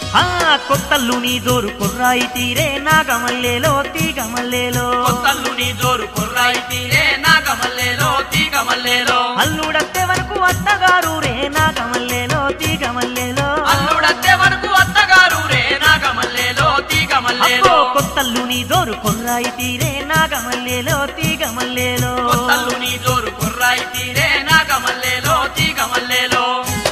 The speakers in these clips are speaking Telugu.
ఆ కొత్తల్లు నీ జోరు కుర్రాయి తీరే నాగమల్లేలో తీగమల్లేలో కొత్తల్లు నీ జోరు కుర్రాయి తీరే నాగమల్లేలో తీగమల్లేలో అల్లుడత్తే వరకు అత్తగారు రే నాగమల్లేలో తీగమల్లేలో అల్లుడత్తే వరకు అత్తగారు రే నాగమల్లేలో అబ్బో తీగమల్లేలో కొత్తల్లు నీ జోరు కుర్రాయి తీరే నాగమల్లేలో తీగమల్లేలో కొత్తల్లు నీ జోరు కుర్రాయి తీరే నాగమల్లేలో తీగమల్లేలో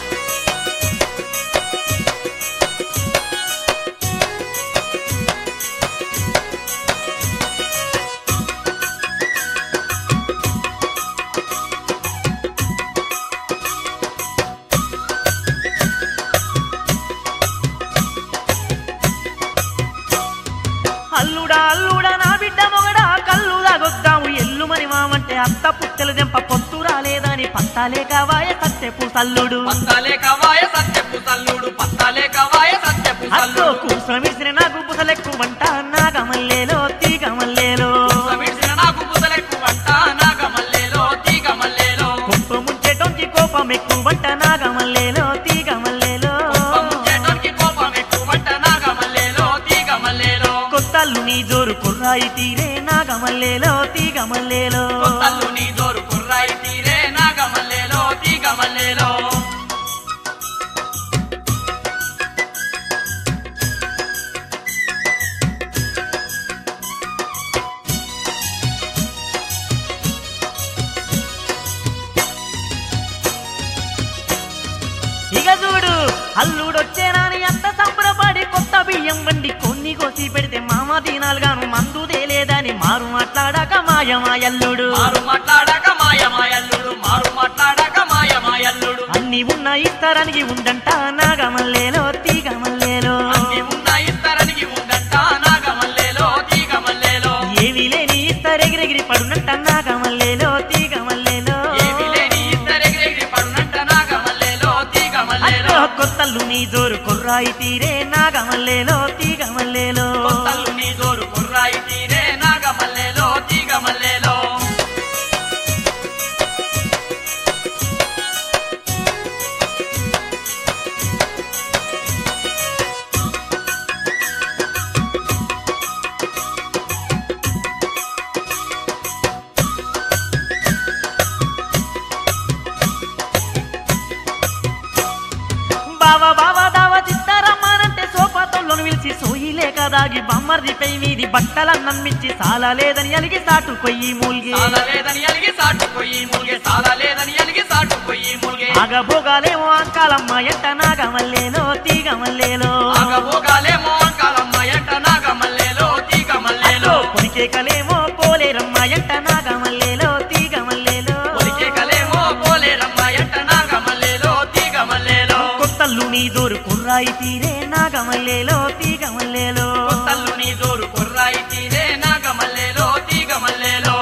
అల్లుడా అల్లుడా నా బిడ్డ మొగడా కళ్ళు దాగొద్దాము ఎల్లుమని మామంటే అత్త పుట్టెలు దెంప పొత్తు రాలేదని పత్తాలే కావాయ సత్యపు సల్లుడు పత్తాలే కవాయ సత్యపు తల్లుడు పత్తాలే కవాయ సత్యపు అత్తో తల్లుడు కూసమిసిన నాకు బుసలెక్కువంట నాగమల్లేలో తీగమల్లేలో సమిడిసిన నాకు బుసలెక్కువంట నాగమల్లేలో తీగమల్లేలో కుంప ముంచెటొంచి కోపం ఎక్కువంట నాగమల్లేలో తీగమల్లేలో పంచేటోనికి కోపం ఎక్కువంట నాగమల్లేలో తీగమల్లేలో కొత్తల్లు నీ జోరు కుర్రాయి తీరే నాగమల్లేలో తీగమల్లేలో కొత్తల్లు నీ జోరు కుర్రాయి తీరే నాగమల్లేలో తీగమల్లేలో ఇక చూడు అల్లుడొచ్చేనాని అంత సంబరపడి కొత్త బియ్యం వండి కొన్ని కోసి పెడితే మామ దినాలుగాను మందు తేలేదని మారు మాట్లాడాక మాయమాయల్లుడు మారు మాట్లాడక మాయమాయల్లుడు మారు మాట్లాడక మాయమాయల్లుడు అన్ని ఉన్న ఇస్తారనికి ఉందంట నాగమల్లేలో తీగమల్లేలో అన్ని ఉన్న ఇస్తరనికి ఉందంట నాగమల్లేలో తీగమల్లేలో ఏమీ లేని ఇస్తారెగిరెగిరి పడునంట నాగమల్లేలో తీగమల్లేలో ఏమి లేని ఇస్తరెగిరెగిరి పడునంట నాగమల్లేలో తీగమల్లేలో అయ్యో, కొత్తల్లు నీ జోరు కుర్రాయి తీరే నాగమల్లేలో తీగమల్లేలో కొత్తల్లు నీ జోరు కుర్రాయి తీరే నాగమల్లేలో తీగమల్లేలో బావా బావా దావా చిత్తారమ్మానంటే సోపాతంలోను పిలిచి సోయి లేక దాగి బమ్మర్దిపై మీది బట్టలన్నం మిచ్చి సాలా లేదని అలిగి సాటు కొయ్యి మూల్గి సాల లేదని అలిగి సాటుపోయి ముల్గే సాల లేదని అలిగి సాటుపోయి ముల్గే ఆగభోగాలేమో అంకాలమ్మ ఎట్ట నాగమల్లేలో తీగమల్లేలో ఆగబోగాలేమో అంకాలమ్మ ఎంట నాగమల్లేలో తీగమల్లేలో పొలికేకలేమో పోలేరమ్మ ఎట్ట నాగమల్లేలో తీగమల్లేలో ఒలికే కలేమో పోలేరమ్మ ఎంట నాగమల్లేలో తీగమల్లేలో కొత్తల్లు నీ జోరు కుర్రాయి తీరే నాగమల్లేలో తీగమల్లేలో కొత్తల్లు నీ జోరు కుర్రాయి తీరే నాగమల్లేలో తీగమల్లేలో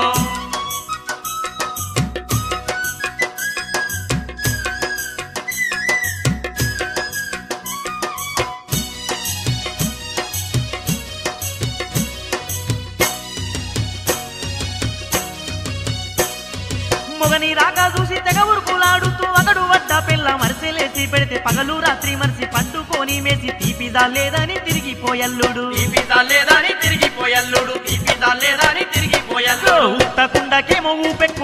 మొగని రాగా చూసి తెగ ఉరుకులాడుతూ అగడు వడ్డ పిల్ల మరిసెలేసి పెడితే పగలు రాత్రి మరిసి పట్టుకొని మేసి తీపిదా లేదని తిరిగిపోయల్లుడు తీపిదా లేదని తిరిగిపోయల్లుడు తీపిదా లేదని తిరిగిపోయల్లుడు ఉత్తకుండకేమో ఊపె